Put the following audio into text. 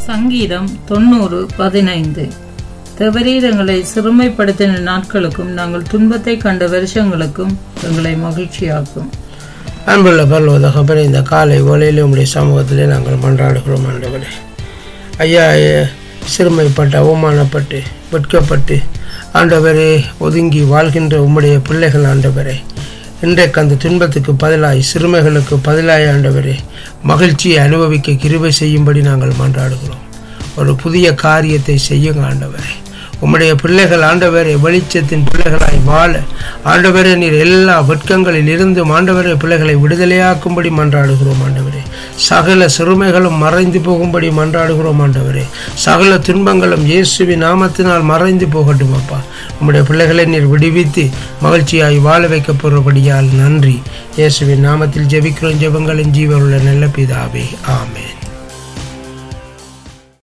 சங்கீதம் தொண்ணூறு பதினைந்து தவரீரங்களை சிறுமைப்படுத்தின நாட்களுக்கும் நாங்கள் துன்பத்தை கண்ட வருஷங்களுக்கும் எங்களை மகிழ்ச்சியாக்கும் அன்புள்ள பரலோத கபரை இந்த காலை ஒலையிலே உம்முடைய சமூகத்திலே நாங்கள் மன்றாடுகிறோம் ஆண்டவரே ஐயா ஐயா, சிறுமைப்பட்டு அவமானப்பட்டு வெட்கப்பட்டு ஆண்டவரே ஒதுங்கி வாழ்கின்ற உம்முடைய பிள்ளைகள் ஆண்டவரே இன்றைக்கு அந்த துன்பத்துக்கு பதிலாய் சிறுமைகளுக்கு பதிலாய் ஆண்டவரே மகிழ்ச்சியை அனுபவிக்க கிருபை செய்யும்படி நாங்கள் மன்றாடுகிறோம் ஒரு புதிய காரியத்தை செய்யுங்க ஆண்டவரே உம்முடைய பிள்ளைகள் ஆண்டவரே வெளிச்சத்தின் பிள்ளைகளாய் வாழ ஆண்டவரே நீர் எல்லா வெட்கங்களில் இருந்து ஆண்டவரே பிள்ளைகளை விடுதலையாக்கும்படி மன்றாடுகிறோம் ஆண்டவரே சகல சிறுமைகளும் மறைந்து போகும்படி மன்றாடுகிறோம் ஆண்டவரே சகல துன்பங்களும் இயேசுவின் நாமத்தினால் மறைந்து போகட்டும் அப்பா உம்முடைய பிள்ளைகளை நீர் விடுவித்து மகிழ்ச்சியாய் வாழ வைக்க போகிறபடியால் நன்றி இயேசுவின் நாமத்தில் ஜெபிக்கிறோம் ஜெபங்களின் ஜீவனுள்ள நல்ல பிதாவே ஆமென்